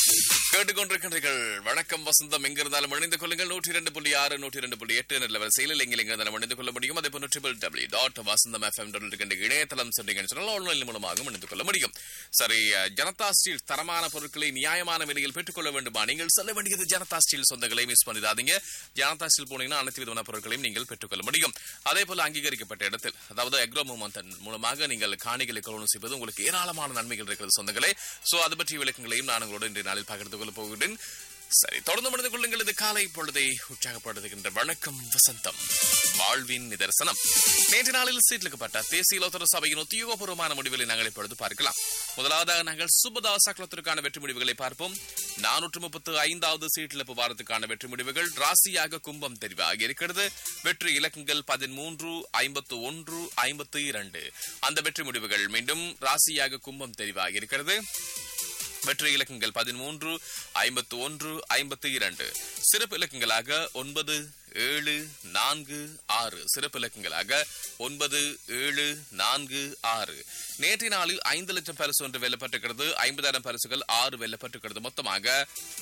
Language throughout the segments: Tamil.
கேட்டுக்கொண்டிருக்கின்றீர்கள் வணக்கம் வசந்தம் எங்கிருந்தாலும் இணைந்து கொள்ளுங்கள் நூற்றி இரண்டு புள்ளி ஆறு நூற்றி இரண்டு புள்ளி எட்டு என்ற வரிசையில் எங்கே எங்கிருந்தாலும் இணைந்து கொள்ள முடியும் அதே போன்று triple W dot Vasantham FM இருக்கின்ற இணையதளம் சென்றீங்கன்னு சொன்னால் ஆன்லைன் மூலமாக இணைந்து கொள்ள முடியும் சரி அஹ், ஜனதா ஸ்டீல் தரமான பொருட்களை நியாயமான விலையில் பெற்றுக்கொள்ள வேண்டுமா நீங்கள் செல்ல வேண்டியது ஜனதா ஸ்டீல் சொந்தங்களை மிஸ் பண்ணிடாதீங்க ஜனதா ஸ்டீல் போனீங்கன்னா அனைத்து விதமான பொருட்களையும் நீங்கள் பெற்றுக்கொள்ள முடியும் அதே போல அங்கீகரிக்கப்பட்ட இடத்தில் அதாவது அக்ரோ மூமெண்ட் மூலமாக நீங்கள் காணிகளை கொள்வனம் செய்வது உங்களுக்கு ஏராளமான நன்மைகள் இருக்கிறது சொந்தங்களே சோ அது பற்றிய விளக்கங்களையும் நான் உங்களோட இன்றைய நாளில் பகிர்ந்து கொள்ள போகிறேன் சரி தொடர்ந்து மனித கொள்ளுங்கள் இது காலை பொழுதை உற்சாகப்படுத்துகின்ற வணக்கம் வசந்தம் வாழ்வின் நிதர்சனம் நேற்று நாளில் சீட்லிக்கப்பட்ட தேசிய லோத்தர சபையின் உத்தியோகபூர்வமான முடிவுகளை நாங்கள் இப்பொழுது பார்க்கலாம் முதலாவதாக நாங்கள் சுபதாச குளத்திற்கான வெற்றி முடிவுகளை பார்ப்போம் நானூற்று முப்பத்து ஐந்தாவது சீட்டிழப்பு வாரத்துக்கான வெற்றி முடிவுகள் ராசியாக கும்பம் தெரிவாகி இருக்கிறது வெற்றி இலக்கங்கள் பதிமூன்று ஐம்பத்து ஒன்று ஐம்பத்து இரண்டு அந்த வெற்றி முடிவுகள் மீண்டும் ராசியாக கும்பம் தெரிவாகி இருக்கிறது வெற்றி இலக்கங்கள் பதிமூன்று ஐம்பத்து ஒன்று ஐம்பத்து இரண்டு சிறப்பு இலக்கங்களாக ஒன்பது ஏழு நான்கு ஆறு சிறப்பு இலக்கங்களாக ஒன்பது ஏழு நான்கு ஆறு நேற்றைய நாளில் ஐந்து லட்சம் பரிசு ஒன்று வெல்லப்பட்டிருக்கிறது ஐம்பதாயிரம் பரிசுகள் ஆறு வெல்லப்பட்டிருக்கிறது மொத்தமாக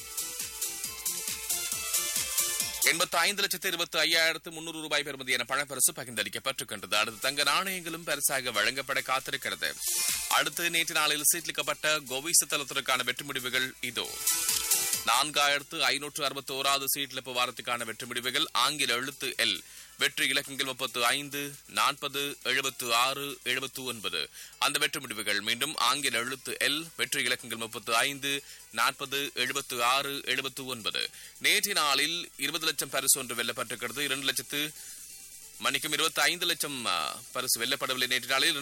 எண்பத்தி ஐந்து லட்சத்து இருபத்தி ஐயாயிரத்து முன்னூறு ரூபாய் பெறுமதியான பணப்பரிசு பகிர்ந்தளிக்கப்பட்டிருக்கின்றது அடுத்து தங்க நாணயங்களும் பரிசாக வழங்கப்பட காத்திருக்கிறது அடுத்து நேற்று நாளில் சீட்லிக்கப்பட்ட கோவிச தளத்திற்கான வெற்றி முடிவுகள் இதோ நான்காயிரத்து ஐநூற்று அறுபத்தி ஓராவது சீட்லிப்பு வாரத்துக்கான வெற்றி முடிவுகள் ஆங்கில எழுத்து எல் வெற்றி இலக்கங்கள் முப்பத்து ஐந்து நாற்பது எழுபத்து ஆறு எழுபத்து ஒன்பது அந்த வெற்றி முடிவுகள் மீண்டும் ஆங்கில எழுத்து எல் வெற்றி இலக்கங்கள் முப்பத்து ஐந்து நாற்பது எழுபத்து ஆறு எழுபத்து ஒன்பது நேற்றைய நாளில் இருபது லட்சம் பரிசு ஒன்று வெல்லப்பட்டிருக்கிறது இரண்டு லட்சத்து மணிக்கும் இருபத்தி ஐந்து லட்சம் ஆ, பரிசு வெல்லப்படவில்லை நேற்று நாளில்